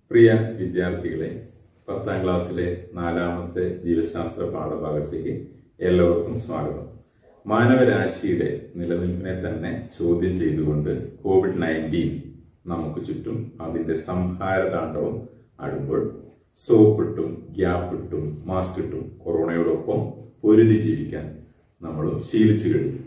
പ്രിയ വിദ്യാർത്ഥികളെ പത്താം ക്ലാസ്സിലെ നാലാമത്തെ ജീവശാസ്ത്ര പാഠഭാഗത്തേക്ക് എല്ലാവർക്കും സ്വാഗതം മാനവരാശിയുടെ നിലനിൽപ്പിനെ തന്നെ ചോദ്യം ചെയ്തുകൊണ്ട് കോവിഡ് നയൻറ്റീൻ നമുക്ക് ചുറ്റും അതിന്റെ സംഹാര താണ്ഡവം ആടുമ്പോൾ സോപ്പിട്ടും ഗ്യാപ്പിട്ടും മാസ്ക് ഇട്ടും കൊറോണയോടൊപ്പം പൊരുതി ജീവിക്കാൻ നമ്മൾ ശീലിച്ചു കഴിഞ്ഞു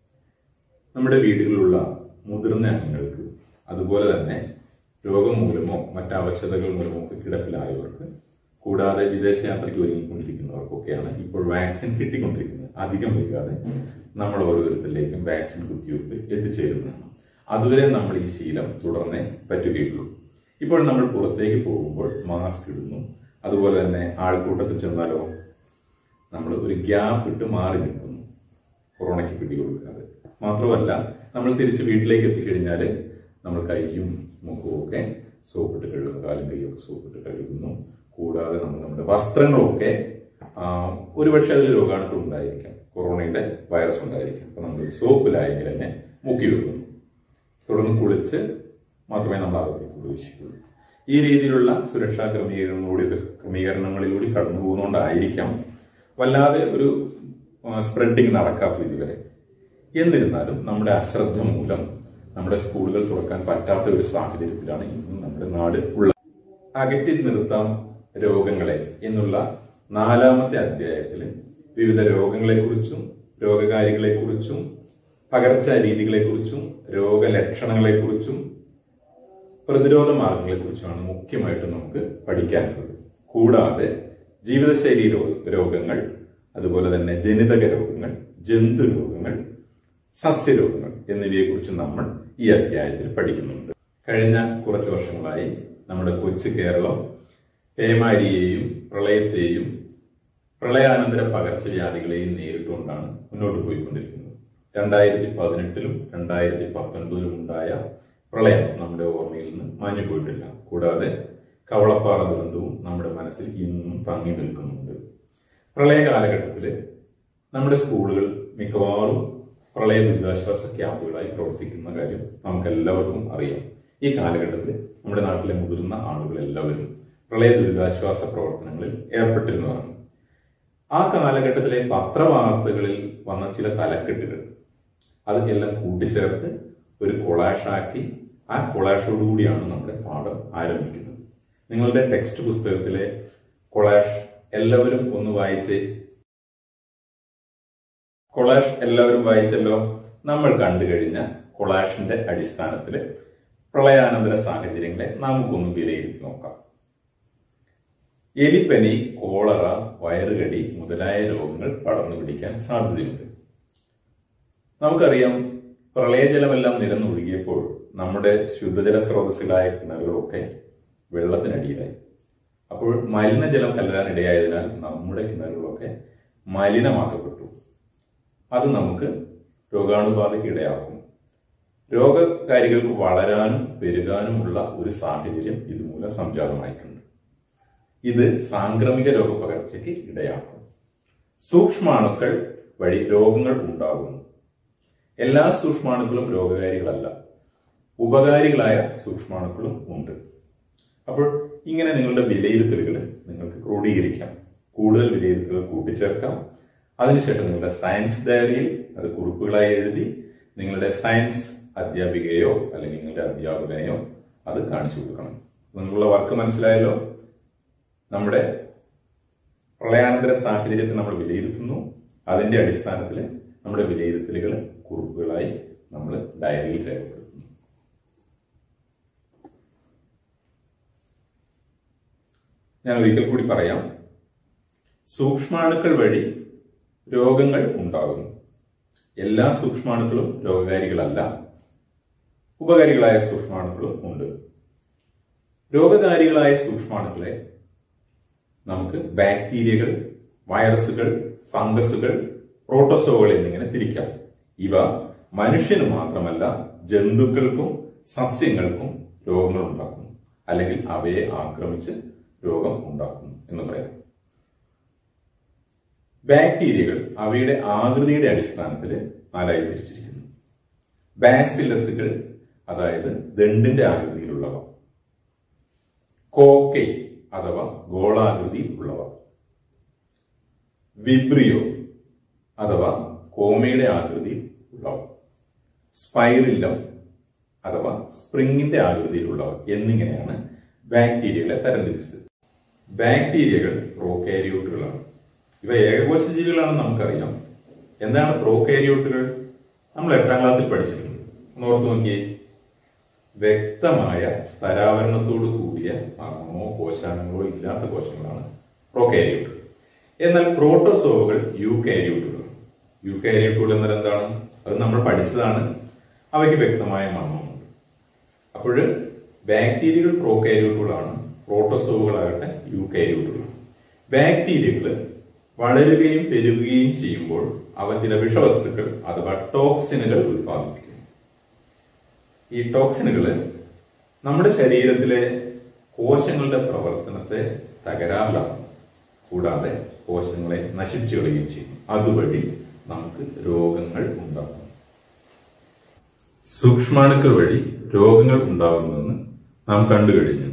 നമ്മുടെ വീടുകളിലുള്ള മുതിർന്ന അംഗങ്ങൾക്ക് അതുപോലെ തന്നെ രോഗം മൂലമോ മറ്റ് അവശതകൾ മൂലമോ ഒക്കെ കിടപ്പിലായവർക്ക് കൂടാതെ വിദേശയാത്രയ്ക്ക് ഒരുങ്ങിക്കൊണ്ടിരിക്കുന്നവർക്കൊക്കെയാണ് ഇപ്പോൾ വാക്സിൻ കിട്ടിക്കൊണ്ടിരിക്കുന്നത് അധികം വൈകാതെ നമ്മൾ ഓരോരുത്തരിലേക്കും വാക്സിൻ കുത്തിവയ്പ്പ് എത്തിച്ചേരുന്നതാണ് അതുവരെ നമ്മൾ ഈ ശീലം തുടർന്നേ പറ്റുകയുള്ളൂ ഇപ്പോൾ നമ്മൾ പുറത്തേക്ക് പോകുമ്പോൾ മാസ്ക് ഇടുന്നു അതുപോലെ തന്നെ ആൾക്കൂട്ടത്തിൽ ചെന്നാലോ നമ്മൾ ഒരു ഗ്യാപ്പ് ഇട്ട് മാറി നിൽക്കുന്നു കൊറോണയ്ക്ക് പിടികൊടുക്കാതെ മാത്രമല്ല നമ്മൾ തിരിച്ച് വീട്ടിലേക്ക് എത്തിക്കഴിഞ്ഞാൽ നമ്മൾ കൈയും മുഖവും ഒക്കെ സോപ്പിട്ട് കഴുകുന്നു കാലും കൈയും ഒക്കെ സോപ്പിട്ട് കഴുകുന്നു കൂടാതെ നമ്മൾ നമ്മുടെ വസ്ത്രങ്ങളൊക്കെ ആ, ഒരുപക്ഷെ അതിൽ രോഗാണുക്കൾ ഉണ്ടായിരിക്കാം കൊറോണയുടെ വൈറസ് ഉണ്ടായിരിക്കാം അപ്പൊ നമ്മൾ സോപ്പിലായെങ്കിൽ തന്നെ മുക്കി വെക്കുന്നു തുടർന്ന് കുളിച്ച് മാത്രമേ നമ്മൾ അകത്തേക്ക് പ്രവേശിക്കുള്ളൂ ഈ രീതിയിലുള്ള സുരക്ഷാ ക്രമീകരണങ്ങളിലൂടെ ക്രമീകരണങ്ങളിലൂടെ കടന്നു പോകുന്നതുകൊണ്ടായിരിക്കാം വല്ലാതെ ഒരു സ്പ്രെഡിങ് നടക്കാത്തത് ഇതുവരെ എന്നിരുന്നാലും നമ്മുടെ അശ്രദ്ധ മൂലം നമ്മുടെ സ്കൂളുകൾ തുറക്കാൻ പറ്റാത്ത ഒരു സാഹചര്യത്തിലാണ് ഇന്നും നമ്മുടെ നാട് ഉള്ളത് അകറ്റി നിർത്താം രോഗങ്ങളെ എന്നുള്ള നാലാമത്തെ അധ്യായത്തിൽ വിവിധ രോഗങ്ങളെക്കുറിച്ചും രോഗകാരികളെക്കുറിച്ചും പകർച്ച രീതികളെക്കുറിച്ചും രോഗലക്ഷണങ്ങളെക്കുറിച്ചും പ്രതിരോധ മാർഗങ്ങളെക്കുറിച്ചുമാണ് മുഖ്യമായിട്ടും നമുക്ക് പഠിക്കാനുള്ളത് കൂടാതെ ജീവിതശൈലി രോ- രോഗങ്ങൾ അതുപോലെ തന്നെ ജനിതക രോഗങ്ങൾ ജന്തു രോഗങ്ങൾ സസ്യരോഗങ്ങൾ എന്നിവയെക്കുറിച്ച് നമ്മൾ ഈ അധ്യായത്തിൽ പഠിക്കുന്നുണ്ട് കഴിഞ്ഞ കുറച്ച് വർഷങ്ങളായി നമ്മുടെ കൊച്ചു കേരളം പേമാരിയെയും പ്രളയത്തെയും പ്രളയാനന്തര പകർച്ചവ്യാധികളെയും നേരിട്ടുകൊണ്ടാണ് മുന്നോട്ട് പോയിക്കൊണ്ടിരിക്കുന്നത് രണ്ടായിരത്തി പതിനെട്ടിലും രണ്ടായിരത്തി പത്തൊൻപതിലും ഉണ്ടായ പ്രളയം നമ്മുടെ ഓർമ്മയിൽ നിന്ന് മാഞ്ഞു പോയിട്ടില്ല കൂടാതെ കവളപ്പാറ ദുരന്തവും നമ്മുടെ മനസ്സിൽ ഇന്നും തങ്ങി നിൽക്കുന്നുണ്ട് പ്രളയ കാലഘട്ടത്തിൽ നമ്മുടെ സ്കൂളുകൾ മിക്കവാറും പ്രളയ ദുരിതാശ്വാസ ക്യാമ്പുകളായി പ്രവർത്തിക്കുന്ന കാര്യം നമുക്ക് എല്ലാവർക്കും അറിയാം ഈ കാലഘട്ടത്തിൽ നമ്മുടെ നാട്ടിലെ മുതിർന്ന ആളുകൾ എല്ലാവരും പ്രളയ ദുരിതാശ്വാസ പ്രവർത്തനങ്ങളിൽ ഏർപ്പെട്ടിരുന്നതാണ് ആ കാലഘട്ടത്തിലെ പത്രവാർത്തകളിൽ വന്ന ചില തലക്കെട്ടുകൾ അത് എല്ലാം കൂട്ടിച്ചേർത്ത് ഒരു കൊളാഷാക്കി ആ കൊളാഷോടുകൂടിയാണ് നമ്മുടെ പാഠം ആരംഭിക്കുന്നത് നിങ്ങളുടെ ടെക്സ്റ്റ് പുസ്തകത്തിലെ കൊളാഷ് എല്ലാവരും ഒന്ന് വായിച്ച് കൊളാഷ് എല്ലാവരും വായിച്ചല്ലോ നമ്മൾ കണ്ടു കഴിഞ്ഞ കൊളാഷിന്റെ അടിസ്ഥാനത്തിൽ പ്രളയാനന്തര സാഹചര്യങ്ങളെ നമുക്കൊന്ന് വിലയിരുത്തി നോക്കാം എലിപ്പനി കോളറ വയറുകടി മുതലായ രോഗങ്ങൾ പടർന്നു പിടിക്കാൻ സാധ്യതയുണ്ട് നമുക്കറിയാം പ്രളയജലമെല്ലാം നിരന്നൊഴുകിയപ്പോൾ നമ്മുടെ ശുദ്ധജല സ്രോതസ്സുകളായ കിണറുകളൊക്കെ വെള്ളത്തിനടിയിലായി അപ്പോൾ മലിനജലം കലരാൻ ഇടയായതിനാൽ നമ്മുടെ കിണറുകളൊക്കെ മലിനമാക്കപ്പെട്ടു അത് നമുക്ക് രോഗാണുബാധയ്ക്ക് ഇടയാക്കും രോഗകാരികൾക്ക് വളരാനും പെരുകാനുമുള്ള ഒരു സാഹചര്യം ഇതുമൂലം സംജാതമായിട്ടുണ്ട് ഇത് സാംക്രമിക രോഗപകർച്ചയ്ക്ക് ഇടയാക്കും സൂക്ഷ്മാണുക്കൾ വഴി രോഗങ്ങൾ ഉണ്ടാകുന്നു എല്ലാ സൂക്ഷ്മാണുക്കളും രോഗകാരികളല്ല ഉപകാരികളായ സൂക്ഷ്മാണുക്കളും ഉണ്ട് അപ്പോൾ ഇങ്ങനെ നിങ്ങളുടെ വിലയിരുത്തലുകൾ നിങ്ങൾക്ക് ക്രോഡീകരിക്കാം കൂടുതൽ വിലയിരുത്തലുകൾ കൂട്ടിച്ചേർക്കാം അതിനുശേഷം നിങ്ങളുടെ സയൻസ് ഡയറിയിൽ അത് കുറിപ്പുകളായി എഴുതി നിങ്ങളുടെ സയൻസ് അധ്യാപികയോ അല്ലെങ്കിൽ നിങ്ങളുടെ അധ്യാപകനെയോ അത് കാണിച്ചു കൊടുക്കണം നിങ്ങളുടെ വർക്ക് മനസ്സിലായല്ലോ നമ്മുടെ പ്രളയാനന്തര സാഹചര്യത്തെ നമ്മൾ വിലയിരുത്തുന്നു അതിന്റെ അടിസ്ഥാനത്തിൽ നമ്മുടെ വിലയിരുത്തലുകൾ കുറിപ്പുകളായി നമ്മൾ ഡയറിയിൽ രേഖപ്പെടുത്തുന്നു ഞാൻ ഒരിക്കൽ കൂടി പറയാം സൂക്ഷ്മാണുക്കൾ വഴി രോഗങ്ങൾ ഉണ്ടാകുന്നു എല്ലാ സൂക്ഷ്മാണുക്കളും രോഗകാരികളല്ല ഉപകാരികളായ സൂക്ഷ്മാണുക്കളും ഉണ്ട് രോഗകാരികളായ സൂക്ഷ്മാണുക്കളെ നമുക്ക് ബാക്ടീരിയകൾ വൈറസുകൾ ഫംഗസുകൾ പ്രോട്ടോസോകൾ എന്നിങ്ങനെ തിരിക്കാം ഇവ മനുഷ്യന് മാത്രമല്ല ജന്തുക്കൾക്കും സസ്യങ്ങൾക്കും രോഗങ്ങൾ ഉണ്ടാക്കുന്നു അല്ലെങ്കിൽ അവയെ ആക്രമിച്ച് രോഗം ഉണ്ടാക്കുന്നു എന്ന് പറയാം ബാക്ടീരിയകൾ അവയുടെ ആകൃതിയുടെ അടിസ്ഥാനത്തിൽ നാലായി തിരിച്ചിരിക്കുന്നു ബാസിലസുകൾ അതായത് ദണ്ടിന്റെ ആകൃതിയിലുള്ളവ കോക്കൈ അഥവാ ഗോളാകൃതി ഉള്ളവ വിബ്രിയോ അഥവാ കോമയുടെ ആകൃതി ഉള്ളവ സ്പൈറില്ലം അഥവാ സ്പ്രിങ്ങിന്റെ ആകൃതിയിലുള്ളവ എന്നിങ്ങനെയാണ് ബാക്ടീരിയകളെ തരംതിരിച്ചത് ബാക്ടീരിയകൾ പ്രോകാരിയോട്ടുകളാണ് ഇവ ഏകകോശ ജീവികളാണെന്ന് നമുക്കറിയാം എന്താണ് പ്രോകാരിയോട്ടുകൾ നമ്മൾ എട്ടാം ക്ലാസ്സിൽ പഠിച്ചിട്ടുണ്ട് ഒന്ന് ഓർത്ത് നോക്കിയേ വ്യക്തമായ സ്ഥരാവരണത്തോടു കൂടിയ മർമ്മമോ കോശാംഗങ്ങളോ ഇല്ലാത്ത കോശങ്ങളാണ് പ്രോകാരിയോട്ടുകൾ എന്നാൽ പ്രോട്ടോസോവുകൾ യൂകാരിയോട്ടുകൾ യൂകാരിയോട്ടുകൾ എന്നാൽ എന്താണ് അത് നമ്മൾ പഠിച്ചതാണ് അവയ്ക്ക് വ്യക്തമായ മർമ്മമുണ്ട് അപ്പോൾ ബാക്ടീരിയകൾ പ്രോകാരിയോട്ടുകളാണ് പ്രോട്ടോസോവുകളാകട്ടെ യൂകാരിയോട്ടുകളാണ് ബാക്ടീരിയകൾ വളരുകയും പെരുകുകയും ചെയ്യുമ്പോൾ അവ ചില വിഷവസ്തുക്കൾ അഥവാ ടോക്സിനുകൾ ഉത്പാദിപ്പിക്കുന്നു ഈ ടോക്സിനുകൾ നമ്മുടെ ശരീരത്തിലെ കോശങ്ങളുടെ പ്രവർത്തനത്തെ തകരാറിലാക്കും കൂടാതെ കോശങ്ങളെ നശിച്ചു കളയുകയും ചെയ്യും അതുവഴി നമുക്ക് രോഗങ്ങൾ ഉണ്ടാകും സൂക്ഷ്മാണുക്കൾ വഴി രോഗങ്ങൾ ഉണ്ടാകുമെന്ന് നാം കണ്ടു കഴിഞ്ഞു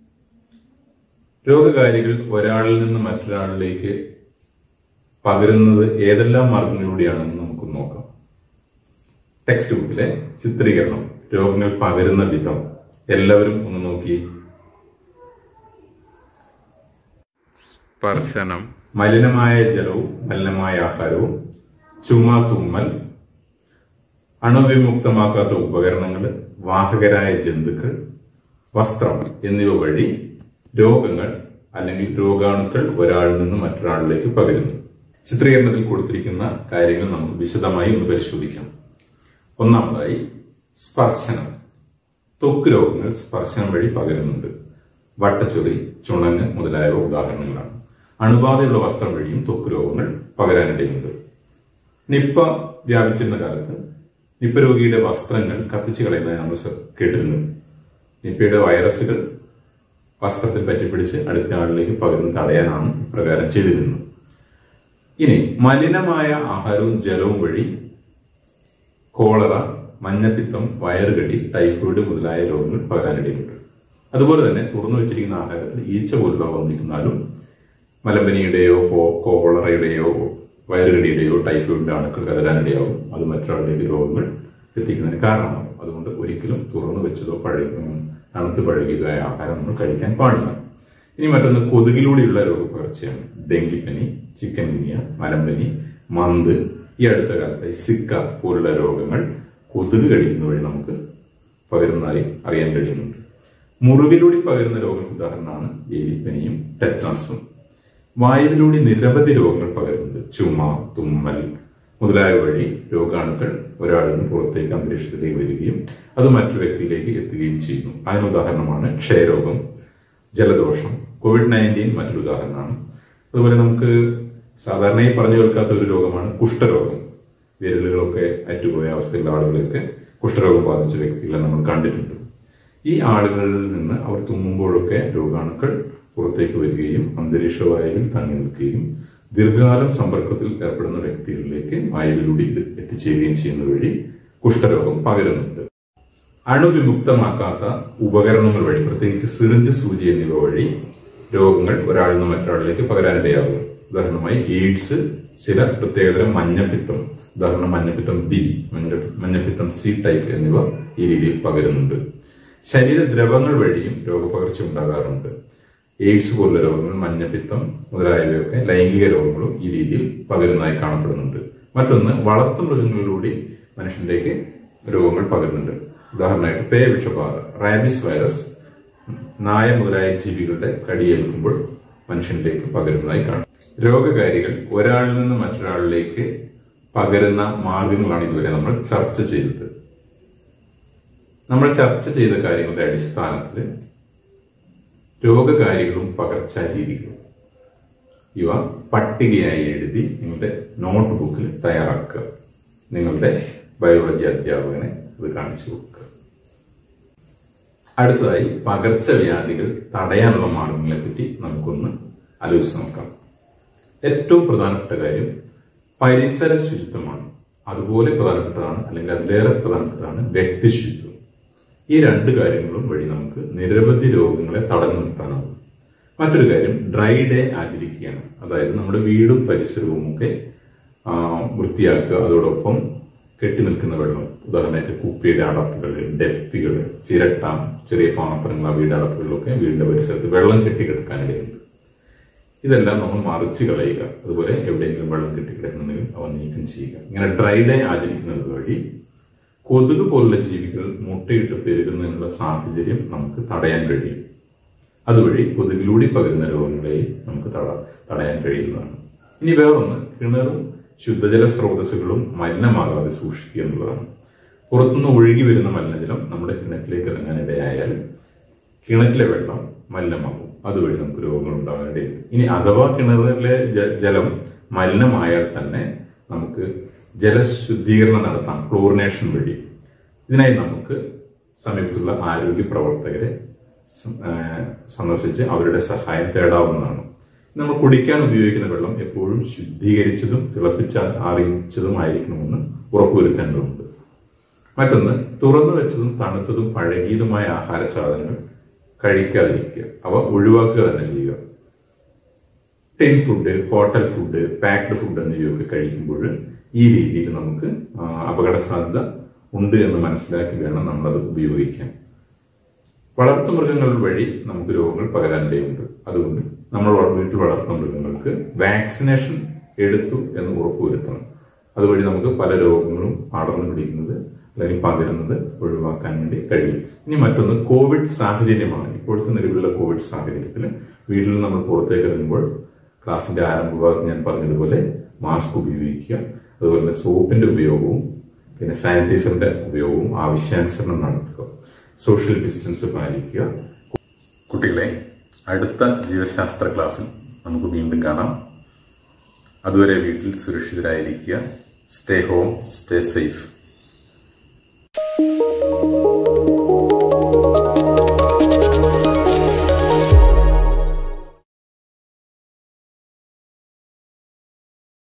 രോഗകാരികൾ ഒരാളിൽ നിന്ന് മറ്റൊരാളിലേക്ക് പകരുന്നത് ഏതെല്ലാം മാർഗങ്ങളിലൂടെയാണെന്ന് നമുക്ക് നോക്കാം ടെക്സ്റ്റ് ബുക്കിലെ ചിത്രീകരണം രോഗങ്ങൾ പകരുന്ന വിധം എല്ലാവരും ഒന്ന് നോക്കി സ്പർശനം മലിനമായ ജലവും മലിനമായ ആഹാരവും ചുമ തുമ്മൽ അണുവിമുക്തമാക്കാത്ത ഉപകരണങ്ങൾ വാഹകരായ ജന്തുക്കൾ വസ്ത്രം എന്നിവ വഴി രോഗങ്ങൾ അല്ലെങ്കിൽ രോഗാണുക്കൾ ഒരാളിൽ നിന്ന് മറ്റൊരാളിലേക്ക് പകരുന്നു ചിത്രീകരണത്തിൽ കൊടുത്തിരിക്കുന്ന കാര്യങ്ങൾ നമുക്ക് വിശദമായി ഒന്ന് പരിശോധിക്കാം ഒന്നാമതായി സ്പർശനം ത്വക്ക് രോഗങ്ങൾ സ്പർശനം വഴി പകരുന്നുണ്ട് വട്ടച്ചൊറി ചുണങ്ങ് മുതലായവ ഉദാഹരണങ്ങളാണ് അണുബാധയുള്ള വസ്ത്രം വഴിയും ത്വക്ക് രോഗങ്ങൾ പകരാനിടയുണ്ട് നിപ്പ വ്യാപിച്ചിരുന്ന കാലത്ത് നിപ്പ രോഗിയുടെ വസ്ത്രങ്ങൾ കത്തിച്ചു കളയുന്നത് നമ്മൾ ശ്ര- കേട്ടിരുന്നു നിപ്പയുടെ വൈറസുകൾ വസ്ത്രത്തിൽ പറ്റിപ്പിടിച്ച് അടുത്ത ആളിലേക്ക് പകരുന്നത് തടയാനാണ് ഇപ്രകാരം ചെയ്തിരുന്നത് ഇനി മലിനമായ ആഹാരവും ജലവും വഴി കോളറ മഞ്ഞപ്പിത്തം വയറുകടി ടൈഫോയിഡ് മുതലായ രോഗങ്ങൾ പകരാനിടയുണ്ട് അതുപോലെ തന്നെ തുറന്നു വെച്ചിരിക്കുന്ന ആഹാരത്തിൽ ഈച്ച പോലുള്ള വന്നിരുന്നാലും മലമ്പനിയുടെയോ കോ- കോളറയുടെയോ വയറുകടിയുടെയോ ടൈഫോയിഡിന്റെ അണുക്കൾ കലരാനിടയാവും അത് മറ്റൊരാളിലേക്ക് രോഗങ്ങൾ എത്തിക്കുന്നതിന് കാരണമാകും അതുകൊണ്ട് ഒരിക്കലും തുറന്നു വെച്ചതോ പഴയ തണുത്ത് പഴകിയതായ ആഹാരം നമ്മൾ കഴിക്കാൻ പാടില്ല ഇനി മറ്റൊന്ന് കൊതുകിലൂടെയുള്ള രോഗപ്പകർച്ചയാണ് ഡെങ്കിപ്പനി ചിക്കൻ ഗുനിയ മലമ്പനി മന്ത് ഈ അടുത്ത കാലത്തായി സിക്ക പോലുള്ള രോഗങ്ങൾ കൊതുക് കടിക്കുന്ന വഴി നമുക്ക് പകരുന്നതായി അറിയാൻ കഴിയുന്നുണ്ട് മുറിവിലൂടെ പകരുന്ന രോഗങ്ങൾക്ക് ഉദാഹരണമാണ് എലിപ്പനിയും ടെറ്റനസും വായുവിലൂടെ നിരവധി രോഗങ്ങൾ പകരുന്നുണ്ട് ചുമ തുമ്മൽ മുതലായ വഴി രോഗാണുക്കൾ ഒരാളിൽ നിന്ന് പുറത്തേക്ക് അന്തരീക്ഷത്തിലേക്ക് വരികയും അത് മറ്റു വ്യക്തിയിലേക്ക് എത്തുകയും ചെയ്യുന്നു അതിന് ഉദാഹരണമാണ് ക്ഷയരോഗം ജലദോഷം കോവിഡ് നയൻറ്റീൻ മറ്റൊരു ഉദാഹരണമാണ് അതുപോലെ നമുക്ക് സാധാരണയായി പറഞ്ഞു കേൾക്കാത്ത ഒരു രോഗമാണ് കുഷ്ഠരോഗം വിരലുകളൊക്കെ അറ്റുപോയ അവസ്ഥയിലുള്ള ആളുകളൊക്കെ കുഷ്ഠരോഗം ബാധിച്ച വ്യക്തികളെ നമ്മൾ കണ്ടിട്ടുണ്ട് ഈ ആളുകളിൽ നിന്ന് അവർ തുമ്മുമ്പോഴൊക്കെ രോഗാണുക്കൾ പുറത്തേക്ക് വരികയും അന്തരീക്ഷ വായുവിൽ തങ്ങി നിൽക്കുകയും ദീർഘകാലം സമ്പർക്കത്തിൽ ഏർപ്പെടുന്ന വ്യക്തികളിലേക്ക് വായുവിലൂടെ ഇത് എത്തിച്ചേരുകയും ചെയ്യുന്ന വഴി കുഷ്ഠരോഗം പകരുന്നുണ്ട് അണുവിമുക്തമാക്കാത്ത ഉപകരണങ്ങൾ വഴി പ്രത്യേകിച്ച് സിറിഞ്ച് സൂചി എന്നിവ വഴി രോഗങ്ങൾ ഒരാളിൽ നിന്ന് മറ്റൊരാളിലേക്ക് പകരാനിടയാകും ഉദാഹരണമായി എയ്ഡ്സ് ചില പ്രത്യേകതരം മഞ്ഞപ്പിത്തം ഉദാഹരണം മഞ്ഞപ്പിത്തം ബി മഞ്ഞ- മഞ്ഞപ്പിത്തം സി ടൈപ്പ് എന്നിവ ഈ രീതിയിൽ പകരുന്നുണ്ട് ശരീരദ്രവങ്ങൾ വഴിയും രോഗപകർച്ച ഉണ്ടാകാറുണ്ട് എയ്ഡ്സ് പോലുള്ള രോഗങ്ങൾ മഞ്ഞപ്പിത്തം മുതലായവയൊക്കെ ലൈംഗിക രോഗങ്ങളും ഈ രീതിയിൽ പകരുന്നതായി കാണപ്പെടുന്നുണ്ട് മറ്റൊന്ന് വളർത്തുമൃഗങ്ങളിലൂടെ മനുഷ്യനിലേക്ക് രോഗങ്ങൾ പകരുന്നുണ്ട് ഉദാഹരണമായിട്ട് പേ വിഷബാധ റാബിസ് വൈറസ് നായ മുതലായ ജീവികളുടെ കടിയേൽക്കുമ്പോൾ മനുഷ്യനിലേക്ക് പകരുന്നതായി കാണും രോഗകാരികൾ ഒരാളിൽ നിന്ന് മറ്റൊരാളിലേക്ക് പകരുന്ന മാർഗങ്ങളാണ് ഇതുവരെ നമ്മൾ ചർച്ച ചെയ്തത് നമ്മൾ ചർച്ച ചെയ്ത കാര്യങ്ങളുടെ അടിസ്ഥാനത്തിൽ രോഗകാരികളും പകർച്ചാ രീതികളും ഇവ പട്ടികയായി എഴുതി നിങ്ങളുടെ നോട്ട് ബുക്കിൽ തയ്യാറാക്കുക നിങ്ങളുടെ ബയോളജി അധ്യാപകനെ അത് കാണിച്ചു കൊടുക്കുക അടുത്തതായി പകർച്ചവ്യാധികൾ തടയാനുള്ള മാർഗങ്ങളെ പറ്റി നമുക്കൊന്ന് ആലോചിച്ച് നോക്കാം ഏറ്റവും പ്രധാനപ്പെട്ട കാര്യം പരിസര ശുചിത്വമാണ് അതുപോലെ പ്രധാനപ്പെട്ടതാണ് അല്ലെങ്കിൽ അതിലേറെ പ്രധാനപ്പെട്ടതാണ് വ്യക്തി ശുചിത്വം ഈ രണ്ട് കാര്യങ്ങളും വഴി നമുക്ക് നിരവധി രോഗങ്ങളെ തടഞ്ഞു നിർത്താനാവും മറ്റൊരു കാര്യം ഡ്രൈ ഡേ ആചരിക്കുകയാണ് അതായത് നമ്മുടെ വീടും പരിസരവും ഒക്കെ ആ, വൃത്തിയാക്കുക അതോടൊപ്പം കെട്ടി നിൽക്കുന്ന വെള്ളം ഉദാഹരണമായിട്ട് കുപ്പിയുടെ അടപ്പുകൾ ഡെപ്പികൾ ചിരട്ട ചെറിയ പാത്രങ്ങൾ ആ വീട് അടപ്പുകളിലൊക്കെ വീടിന്റെ പരിസരത്ത് വെള്ളം കെട്ടിക്കിടക്കാനിടയുണ്ട് ഇതെല്ലാം നമ്മൾ മറിച്ച് കളയുക അതുപോലെ എവിടെയെങ്കിലും വെള്ളം കെട്ടിക്കിടക്കുന്നുണ്ടെങ്കിൽ അവ നീക്കം ചെയ്യുക ഇങ്ങനെ ഡ്രൈ ഡേ ആചരിക്കുന്നത് വഴി കൊതുക് പോലുള്ള ജീവികൾ മുട്ടയിട്ട് പെരുകുന്നതിനുള്ള സാഹചര്യം നമുക്ക് തടയാൻ കഴിയും അതുവഴി കൊതുകിലൂടെ പകരുന്ന രോഗങ്ങളെയും നമുക്ക് തട- തടയാൻ കഴിയുന്നതാണ് ഇനി വേറൊന്ന് കിണറും ശുദ്ധജല സ്രോതസ്സുകളും മലിനമാകാതെ സൂക്ഷിക്കുക എന്നുള്ളതാണ് പുറത്തുനിന്ന് ഒഴുകി വരുന്ന മലിനജലം നമ്മുടെ കിണറ്റിലേക്ക് ഇറങ്ങാൻ ഇടയായാൽ കിണറ്റിലെ വെള്ളം മലിനമാകും അതുവഴി നമുക്ക് രോഗങ്ങൾ ഉണ്ടാകാനിടയുണ്ട് ഇനി അഥവാ കിണറിലെ ജ- ജലം മലിനമായാൽ തന്നെ നമുക്ക് ജലശുദ്ധീകരണം നടത്താം ക്ലോറിനേഷൻ വഴി ഇതിനായി നമുക്ക് സമീപത്തുള്ള ആരോഗ്യ പ്രവർത്തകരെ സം- ആ, സന്ദർശിച്ച് അവരുടെ സഹായം തേടാവുന്നതാണ് നമ്മൾ കുടിക്കാൻ ഉപയോഗിക്കുന്ന വെള്ളം എപ്പോഴും ശുദ്ധീകരിച്ചതും തിളപ്പിച്ച അറിയിച്ചതുമായിരിക്കണമെന്ന് ഉറപ്പുവരുത്തേണ്ടതുണ്ട് മറ്റൊന്ന് തുറന്നു വെച്ചതും തണുത്തതും പഴകിയതുമായ ആഹാര സാധനങ്ങൾ കഴിക്കാതിരിക്കുക അവ ഒഴിവാക്കുക തന്നെ ചെയ്യുക tin food hotel food packed food എന്നിവയൊക്കെ കഴിക്കുമ്പോൾ ഈ രീതിയിൽ നമുക്ക് ആ, അപകട സാധ്യത ഉണ്ട് എന്ന് മനസ്സിലാക്കി വേണം നമ്മളത് ഉപയോഗിക്കാൻ വളർത്തുമൃഗങ്ങൾ വഴി നമുക്ക് രോഗങ്ങൾ പകരാനിടയുണ്ട് അതുകൊണ്ട് നമ്മൾ വള- വീട്ടിൽ വളർത്തുന്ന മൃഗങ്ങൾക്ക് വാക്സിനേഷൻ എടുത്തു എന്ന് ഉറപ്പുവരുത്തണം അതുവഴി നമുക്ക് പല രോഗങ്ങളും പടർന്നു പിടിക്കുന്നത് അല്ലെങ്കിൽ പകരുന്നത് ഒഴിവാക്കാൻ വേണ്ടി കഴിയും ഇനി മറ്റൊന്ന് കോവിഡ് സാഹചര്യമാണ് ഇപ്പോഴത്തെ നിലവിലുള്ള കോവിഡ് സാഹചര്യത്തിൽ വീട്ടിൽ നമ്മൾ പുറത്തേക്ക് ഇറങ്ങുമ്പോൾ ക്ലാസിന്റെ ആരംഭ ഭാഗത്ത് ഞാൻ പറഞ്ഞതുപോലെ മാസ്ക് ഉപയോഗിക്കുക അതുപോലെ തന്നെ സോപ്പിന്റെ ഉപയോഗവും പിന്നെ സാനിറ്റൈസറിന്റെ ഉപയോഗവും ആവശ്യാനുസരണം നടത്തുക സോഷ്യൽ ഡിസ്റ്റൻസ് പാലിക്കുക കുട്ടികളെ അടുത്ത ജീവശാസ്ത്ര ക്ലാസ്സിൽ നമുക്ക് വീണ്ടും കാണാം അതുവരെ വീട്ടിൽ സുരക്ഷിതരായിരിക്കുക സ്റ്റേ ഹോം സ്റ്റേ സേഫ്